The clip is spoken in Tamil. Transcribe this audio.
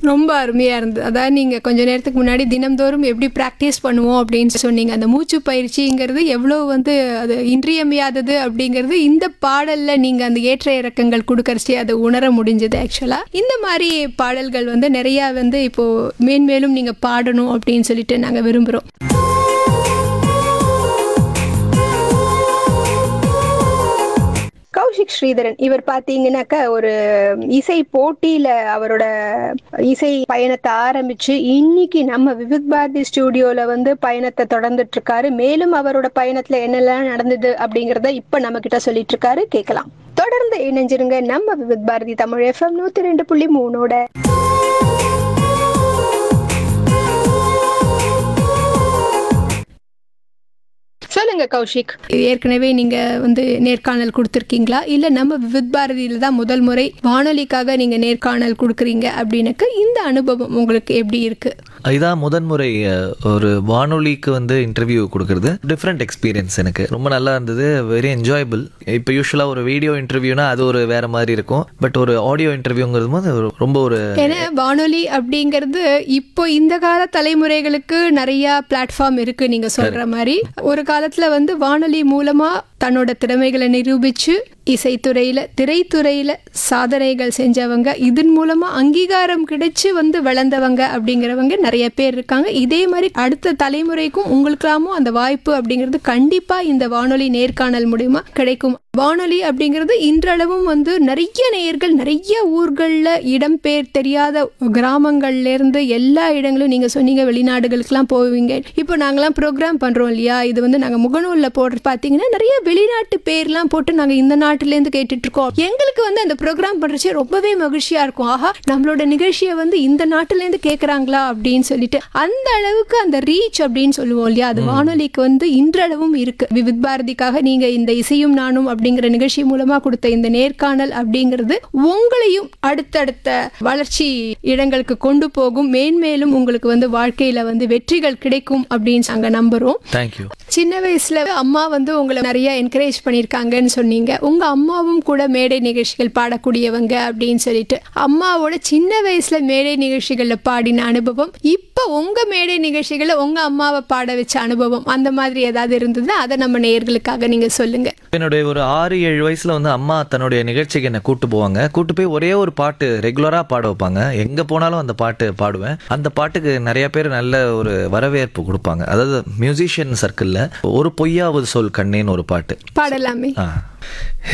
ரொம்ப அருமையாக இருந்தது அதாவது நீங்கள் கொஞ்ச நேரத்துக்கு முன்னாடி தினம்தோறும் எப்படி ப்ராக்டிஸ் பண்ணுவோம் அப்படின்னு சொன்னீங்க அந்த மூச்சு பயிற்சிங்கிறது எவ்வளோ வந்து அது இன்றியமையாதது அப்படிங்கிறது இந்த பாடலில் நீங்கள் அந்த ஏற்ற இறக்கங்கள் கொடுக்கறச்சி அதை உணர முடிஞ்சது ஆக்சுவலாக இந்த மாதிரி பாடல்கள் வந்து நிறையா வந்து இப்போது மேன்மேலும் நீங்கள் பாடணும் அப்படின்னு சொல்லிட்டு நாங்கள் விரும்புகிறோம் கௌஷிக் ஸ்ரீதரன் இவர் பாத்தீங்கன்னாக்கா ஒரு இசை போட்டியில அவரோட இசை பயணத்தை ஆரம்பிச்சு இன்னைக்கு நம்ம விவித் பாரதி ஸ்டுடியோல வந்து பயணத்தை தொடர்ந்துட்டு இருக்காரு மேலும் அவரோட பயணத்துல என்னெல்லாம் நடந்தது அப்படிங்கறத இப்ப நம்ம கிட்ட சொல்லிட்டு இருக்காரு கேட்கலாம் தொடர்ந்து இணைஞ்சிருங்க நம்ம விவித் பாரதி தமிழ் எஃப்எம் நூத்தி ரெண்டு புள்ளி மூணோட சொல்லுங்க கௌஷிக் ஏற்கனவே நீங்க வந்து நேர்காணல் கொடுத்துருக்கீங்களா இல்ல நம்ம விவித் பாரதியில தான் முதல் முறை வானொலிக்காக நீங்க நேர்காணல் கொடுக்குறீங்க அப்படின்னாக்க இந்த அனுபவம் உங்களுக்கு எப்படி இருக்கு இதான் முதன்முறை அஹ், ஒரு வானொலிக்கு வந்து இன்டர்வியூ கொடுக்கறது டிஃப்ரெண்ட் எக்ஸ்பீரியன்ஸ் எனக்கு ரொம்ப நல்லா இருந்தது வெரி என்ஜாயபிள் இப்போ யூஸ்வலாக ஒரு வீடியோ இன்டர்வியூனா அது ஒரு வேற மாதிரி இருக்கும் பட் ஒரு ஆடியோ இன்டர்வியூங்கிறது போது ஒரு- ரொம்ப ஒரு ஏன்னா வானொலி அப்படிங்கிறது இப்போ இந்த கால தலைமுறைகளுக்கு நிறைய பிளாட்ஃபார்ம் இருக்கு நீங்க சொல்ற மாதிரி ஒரு காலத்துல வந்து வானொலி மூலமா தன்னோட திறமைகளை நிரூபிச்சு இசைத்துறையில திரைத்துறையில சாதனைகள் செஞ்சவங்க இதன் மூலமா அங்கீகாரம் கிடைச்சு வந்து வளர்ந்தவங்க அப்படிங்கிறவங்க நிறைய பேர் இருக்காங்க இதே மாதிரி அடுத்த தலைமுறைக்கும் உங்களுக்கெல்லாமும் அந்த வாய்ப்பு அப்படிங்கிறது கண்டிப்பா இந்த வானொலி நேர்காணல் மூலியமா கிடைக்கும் வானொலி அப்படிங்கிறது இன்றளவும் வந்து நிறைய நேயர்கள் நிறைய ஊர்களில் இடம்பெயர் தெரியாத கிராமங்கள்ல இருந்து எல்லா இடங்களும் நீங்க சொன்னீங்க வெளிநாடுகளுக்கெல்லாம் போவீங்க இப்போ நாங்கெல்லாம் ப்ரோக்ராம் பண்றோம் இல்லையா இது வந்து நாங்க முகநூல்ல போடுற பார்த்தீங்கன்னா நிறைய வெளிநாட்டு பேர்லாம் போட்டு நாங்க இந்த நாட்டிலேருந்து கேட்டுட்டு இருக்கோம் எங்களுக்கு வந்து அந்த ப்ரோக்ராம் பண்றச்சே ரொம்பவே மகிழ்ச்சியா இருக்கும் ஆஹா நம்மளோட நிகழ்ச்சியை வந்து இந்த நாட்டிலேருந்து கேட்குறாங்களா அப்படின்னு சொல்லிட்டு அந்த அளவுக்கு அந்த ரீச் அப்படின்னு சொல்லுவோம் இல்லையா அது வானொலிக்கு வந்து இன்றளவும் இருக்கு விவித் பாரதிக்காக நீங்க இந்த இசையும் நானும் அப்படிங்கிற நிகழ்ச்சி மூலமா கொடுத்த இந்த நேர்காணல் அப்படிங்கிறது உங்களையும் அடுத்தடுத்த வளர்ச்சி இடங்களுக்கு கொண்டு போகும் மேன்மேலும் உங்களுக்கு வந்து வாழ்க்கையில வந்து வெற்றிகள் கிடைக்கும் அப்படின்னு நாங்க நம்புறோம் தேங்க்யூ சின்ன வயசுல அம்மா வந்து உங்களை நிறைய என்கரேஜ் பண்ணியிருக்காங்கன்னு சொன்னீங்க உங்க அம்மாவும் கூட மேடை நிகழ்ச்சிகள் பாடக்கூடியவங்க அப்படின்னு சொல்லிட்டு அம்மாவோட சின்ன வயசுல மேடை நிகழ்ச்சிகள்ல பாடின அனுபவம் இப்போ உங்க மேடை நிகழ்ச்சிகள்ல உங்க அம்மாவை பாட வச்ச அனுபவம் அந்த மாதிரி ஏதாவது இருந்ததுன்னா அதை நம்ம நேயர்களுக்காக நீங்க சொல்லுங்க என்னுடைய ஒரு ஆறு ஏழு வயசுல வந்து அம்மா தன்னுடைய நிகழ்ச்சிக்கு என்னை கூட்டு போவாங்க கூட்டு போய் ஒரே ஒரு பாட்டு ரெகுலரா பாட வைப்பாங்க எங்க போனாலும் அந்த பாட்டு பாடுவேன் அந்த பாட்டுக்கு நிறைய பேர் நல்ல ஒரு வரவேற்பு கொடுப்பாங்க அதாவது மியூசிஷியன் சர்க்கிள்ல ஒரு பொய்யாவது சொல் கண்ணேன்னு ஒரு பாட்டு பாடலாமே ஆ